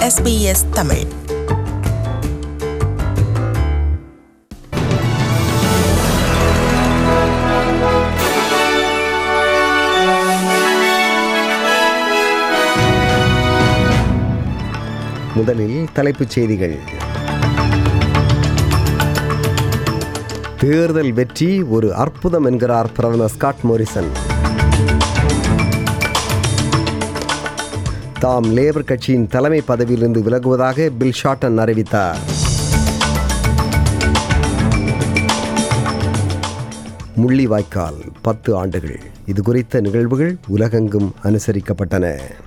SBS Tamil முதலில் தலைப்புச் செய்திகள் தேர்தல் வெற்றி ஒரு அற்புதம் என்கிறார் பிரதமர் ஸ்காட் மோரிசன் தாம் லேபர் கட்சியின் தலைமை பதவியிலிருந்து விலகுவதாக பில் ஷார்டன் அறிவித்தார் முள்ளிவாய்க்கால் பத்து ஆண்டுகள் இது குறித்த நிகழ்வுகள் உலகெங்கும் அனுசரிக்கப்பட்டன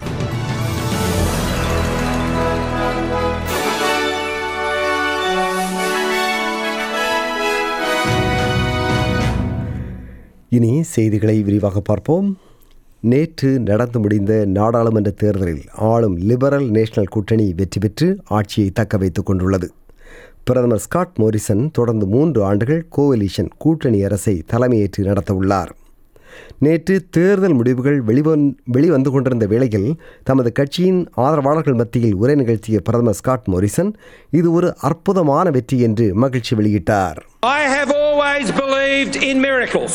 இனி செய்திகளை விரிவாக பார்ப்போம் நேற்று நடந்து முடிந்த நாடாளுமன்ற தேர்தலில் ஆளும் லிபரல் நேஷனல் கூட்டணி வெற்றி பெற்று ஆட்சியை தக்க வைத்துக் கொண்டுள்ளது பிரதமர் ஸ்காட் மோரிசன் தொடர்ந்து மூன்று ஆண்டுகள் கோவலிஷன் கூட்டணி அரசை தலைமையேற்று நடத்தவுள்ளார் நேற்று தேர்தல் முடிவுகள் வெளிவந் வெளிவந்து கொண்டிருந்த வேளையில் தமது கட்சியின் ஆதரவாளர்கள் மத்தியில் உரை நிகழ்த்திய பிரதமர் ஸ்காட் மோரிசன் இது ஒரு அற்புதமான வெற்றி என்று மகிழ்ச்சி வெளியிட்டார் I have always believed in miracles.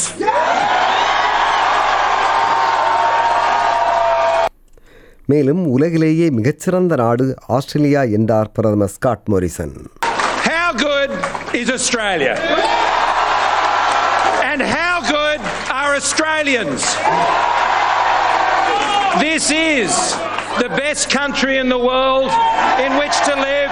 மேலும் உலகிலேயே மிகச்சிறந்த நாடு ஆஸ்திரேலியா என்றார் பிரதமர் Scott Morrison How good is Australia? And how good are Australians? This is the best country in the world in which to live.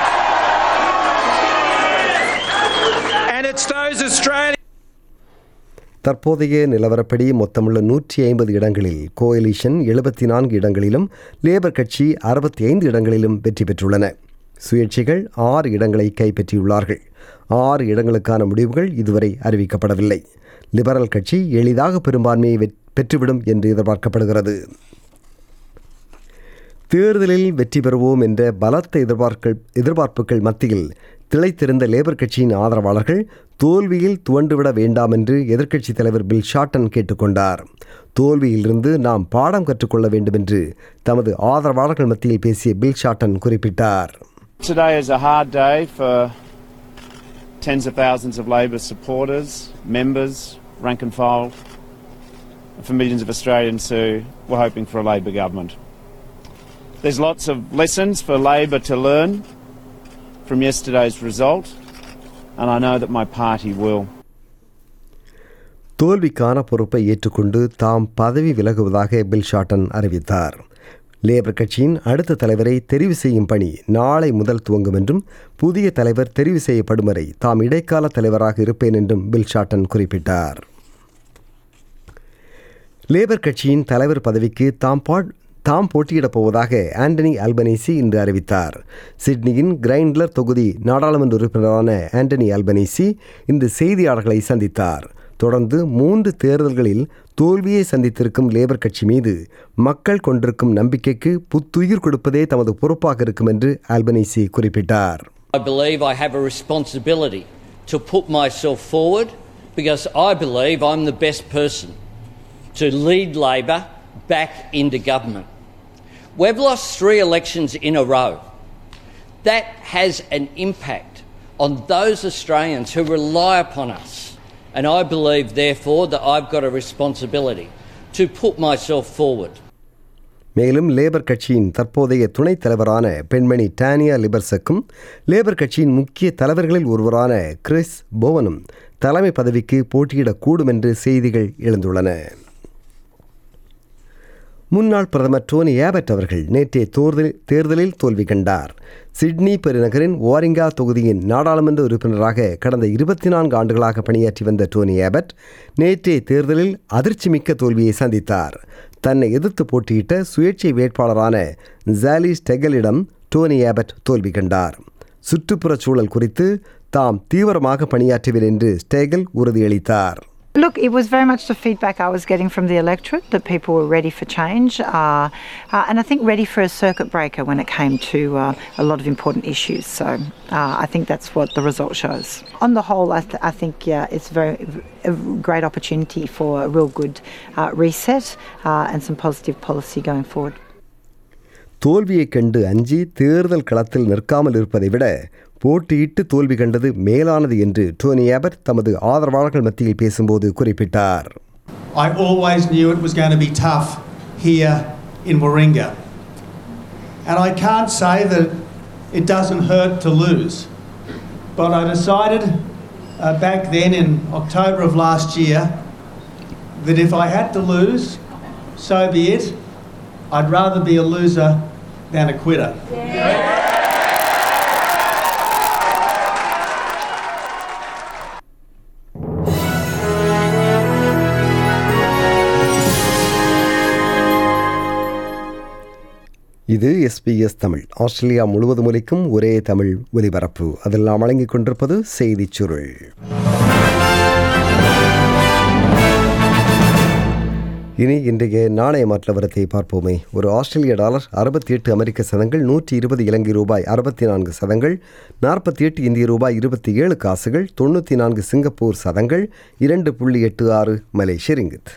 And it's those Australians. தற்போதைய நிலவரப்படி மொத்தமுள்ள நூற்றி ஐம்பது இடங்களில் கோயலிஷன் எழுபத்தி நான்கு இடங்களிலும் லேபர் கட்சி அறுபத்தி ஐந்து இடங்களிலும் வெற்றி பெற்றுள்ளன சுயேட்சைகள் ஆறு இடங்களை கைப்பற்றியுள்ளார்கள் ஆறு இடங்களுக்கான முடிவுகள் இதுவரை அறிவிக்கப்படவில்லை லிபரல் கட்சி எளிதாக பெரும்பான்மையை வெற்- பெற்றுவிடும் என்று எதிர்பார்க்கப்படுகிறது தேர்தலில் வெற்றி பெறுவோம் என்ற பலத்த எதிர்பார்க்கள் எதிர்பார்ப்புகள் மத்தியில் திளைத்திருந்த லேபர் கட்சியின் ஆதரவாளர்கள் தோல்வியில் துவண்டுவிட வேண்டாம் என்று எதிர்க்கட்சித் தலைவர் பில் ஷார்டன் கேட்டுக்கொண்டார் தோல்வியிலிருந்து நாம் பாடம் கற்றுக்கொள்ள வேண்டும் என்று தமது ஆதரவாளர்கள் மத்தியில் பேசிய பில் ஷார்டன் குறிப்பிட்டார் Today is a hard day for tens of thousands of Labor supporters, members, rank and file, and for millions of Australians who were hoping for a Labor government. There's lots of lessons for Labor to learn from yesterday's result, and I know that my party will. தோல்விக்கான பொறுப்பை ஏற்றுக்கொண்டு தாம் பதவி விலகுவதாக bill shorten அறிவித்தார் labour கட்சியின் அடுத்த தலைவரை தெரிவு செய்யும் பணி நாளை முதல் துவங்கும் என்றும் புதிய தலைவர் தெரிவு செய்யப்படும் வரை தாம் இடைக்கால தலைவராக இருப்பேன் என்றும் பில் ஷார்டன் குறிப்பிட்டார் லேபர் கட்சியின் தலைவர் பதவிக்கு தாம் பா தாம் போட்டியிடப் போவதாக ஆண்டனி அல்பனீசி இன்று அறிவித்தார் சிட்னியின் கிரைண்ட்லர் தொகுதி நாடாளுமன்ற உறுப்பினரான ஆண்டனி அல்பனீசி இன்று செய்தியாளர்களை சந்தித்தார் தொடர்ந்து மூன்று தேர்தல்களில் தோல்வியை சந்தித்திருக்கும் லேபர் கட்சி மீது மக்கள் கொண்டிருக்கும் நம்பிக்கைக்கு புத்துயிர் கொடுப்பதே தமது பொறுப்பாக இருக்கும் என்று அல்பனீசி குறிப்பிட்டார் I believe I have a responsibility to put myself forward because I believe I'm the best person to lead Labor back into government. We've lost three elections in a row. That has an impact on those Australians who rely upon us. And I believe, therefore, that I've got a responsibility to put myself forward. மேலும் Labor கட்சியின் தற்போதைய துணைத் தலைவரான பெண்மணி Tania லிபர்ஸுக்கும் labour கட்சியின் முக்கிய தலைவர்களில் ஒருவரான கிறிஸ் போவனும் தலைமை பதவிக்கு போட்டியிடக்கூடும் என்று செய்திகள் எழுந்துள்ளன முன்னாள் பிரதமர் டோனி ஏபட் அவர்கள் நேற்றைய தேர்தல் தேர்தலில் தோல்வி கண்டார் சிட்னி பெருநகரின் ஓரிங்கா தொகுதியின் நாடாளுமன்ற உறுப்பினராக கடந்த இருபத்தி நான்கு ஆண்டுகளாக பணியாற்றி வந்த டோனி ஏபட் நேற்றைய தேர்தலில் அதிர்ச்சிமிக்க தோல்வியை சந்தித்தார் தன்னை எதிர்த்து போட்டியிட்ட சுயேட்சை வேட்பாளரான ஜாலி ஸ்டெகலிடம் டோனி ஏபட் தோல்வி கண்டார் சுற்றுப்புறச் சூழல் குறித்து தாம் தீவிரமாக பணியாற்றுவேன் என்று ஸ்டேகல் உறுதியளித்தார் Look, it was very much the feedback I was getting from the electorate that people were ready for change uh, uh, and I think ready for a circuit breaker when it came to uh, a lot of important issues. So uh, I think that's what the result shows. On the whole, I, th- I think yeah, it's very a great opportunity for a real good uh, reset uh, and some positive policy going forward. தோல்வியைக் கண்டு அஞ்சி தேர்தல் களத்தில் நிற்காமல் இருப்பதை விட போட்டியிட்டு தோல்வி கண்டது மேலானது என்று டோனி ஆபர் தமது ஆதரவாளர்கள் மத்தியில் பேசும்போது குறிப்பிட்டார் I always knew it was going to be tough here in Warringah. And I can't say that it doesn't hurt to lose. But I decided uh, back then in October of last year that if I had to lose, so be it. I'd rather be a loser than a quitter. இது SBS Tamil Australia முழுவதும் ஒலிக்கும் ஒரே தமிழ் ஒலிபரப்பு அதெல்லாம் வழங்கிக் கொண்டிருப்பது செய்திச் சுருள் இனி இன்றைய நாணய மாற்ற வரத்தை பார்ப்போமே ஒரு ஆஸ்திரேலிய டாலர் அறுபத்தி எட்டு அமெரிக்க சதங்கள் நூற்றி இருபது இலங்கை ரூபாய் அறுபத்தி நான்கு சதங்கள் நாற்பத்தி எட்டு இந்திய ரூபாய் இருபத்தி ஏழு காசுகள் தொண்ணூற்றி நான்கு சிங்கப்பூர் சதங்கள் இரண்டு புள்ளி எட்டு ஆறு மலேசிய ரிங்கித்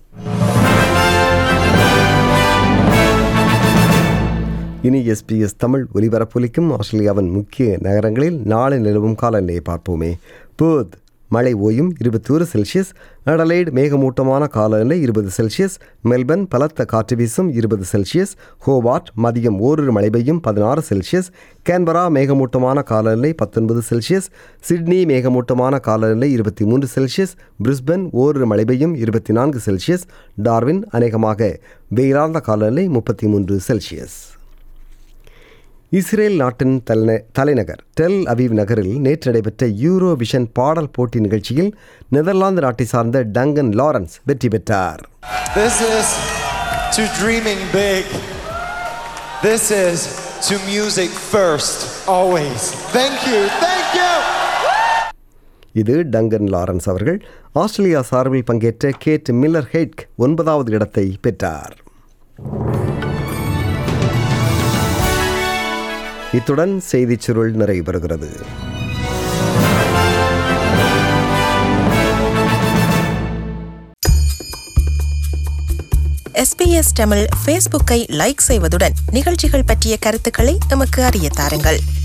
இனி எஸ்பிஎஸ் தமிழ் ஒலிபரப்பொலிக்கும் ஆஸ்திரேலியாவின் முக்கிய நகரங்களில் நாளை நிலவும் காலநிலையை பார்ப்போமே பேர்த் மழை ஓயும் இருபத்தோரு செல்சியஸ் அடலைட் மேகமூட்டமான காலநிலை இருபது செல்சியஸ் மெல்பர்ன் பலத்த காற்று வீசும் இருபது செல்சியஸ் ஹோபார்ட் மதியம் ஓரிரு மழை பெய்யும் பதினாறு செல்சியஸ் கேன்பரா மேகமூட்டமான காலநிலை பத்தொன்பது செல்சியஸ் சிட்னி மேகமூட்டமான காலநிலை இருபத்தி மூன்று செல்சியஸ் பிரிஸ்பன் ஓரிரு மழை பெய்யும் இருபத்தி நான்கு செல்சியஸ் டார்வின் அநேகமாக வெயிலார்ந்த காலநிலை முப்பத்தி மூன்று செல்சியஸ் இஸ்ரேல் நாட்டின் தலைந தலைநகர் டெல் அவீவ் நகரில் நேற்று நடைபெற்ற யூரோ விஷன் பாடல் போட்டி நிகழ்ச்சியில் நெதர்லாந்து நாட்டை சார்ந்த டங்கன் லாரன்ஸ் வெற்றி பெற்றார் This is to dreaming big. This is to music first, always. Thank you, thank you. இது டங்கன் லாரன்ஸ் அவர்கள் ஆஸ்திரேலியா சார்பில் பங்கேற்ற கேட் மில்லர் ஹெட்க் ஒன்பதாவது இடத்தை பெற்றார் இத்துடன் செய்திச் சுருள் நிறைவு பெறுகிறது எஸ்பிஎஸ் தமிழ் ஃபேஸ்புக்கை லைக் செய்வதுடன் நிகழ்ச்சிகள் பற்றிய கருத்துக்களை எமக்கு அறிய தாருங்கள்